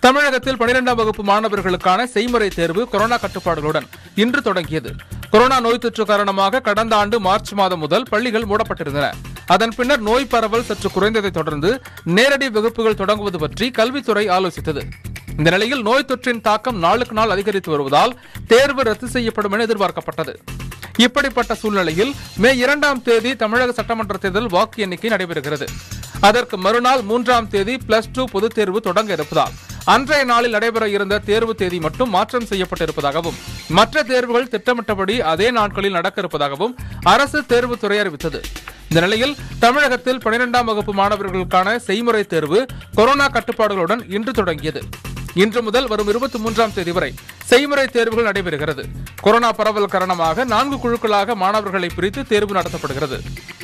தமிழகத்தில் பனிரெண்டாம் வகுப்பு மாணவர்களுக்கான செய்முறை தேர்வு கொரோனா கட்டுப்பாடுகளுடன் இன்று தொடங்கியது கொரோனா நோய் தொற்று காரணமாக கடந்த ஆண்டு மார்ச் மாதம் முதல் பள்ளிகள் மூடப்பட்டிருந்தன அதன் பின்னர் நோய் பரவல் சற்று குறைந்ததைத் தொடர்ந்து நேரடி வகுப்புகள் தொடங்குவது பற்றி கல்வித்துறை ஆலோசித்தது இந்த நிலையில் நோய் தொற்றின் தாக்கம் நாளுக்கு நாள் அதிகரித்து வருவதால் தேர்வு ரத்து செய்யப்படும் என எதிர்பார்க்கப்பட்டது இப்படிப்பட்ட சூழ்நிலையில் மே இரண்டாம் தேதி தமிழக சட்டமன்ற தேர்தல் வாக்கு எண்ணிக்கை நடைபெறுகிறது அதற்கு மறுநாள் மூன்றாம் தேதி பிளஸ் டூ பொதுத் தேர்வு தொடங்க இருப்பதால் அன்றைய நாளில் நடைபெற இருந்த தேர்வு தேதி மட்டும் மாற்றம் செய்யப்பட்டிருப்பதாகவும் மற்ற தேர்வுகள் திட்டமிட்டபடி அதே நாட்களில் நடக்க இருப்பதாகவும் அரசு தேர்வுத்துறை அறிவித்தது இந்த நிலையில் தமிழகத்தில் பனிரெண்டாம் வகுப்பு மாணவர்களுக்கான செய்முறை தேர்வு கொரோனா கட்டுப்பாடுகளுடன் இன்று தொடங்கியது இன்று முதல் வரும் இருபத்தி மூன்றாம் தேதி வரை செய்முறை தேர்வுகள் நடைபெறுகிறது கொரோனா பரவல் காரணமாக நான்கு குழுக்களாக மாணவர்களை பிரித்து தேர்வு நடத்தப்படுகிறது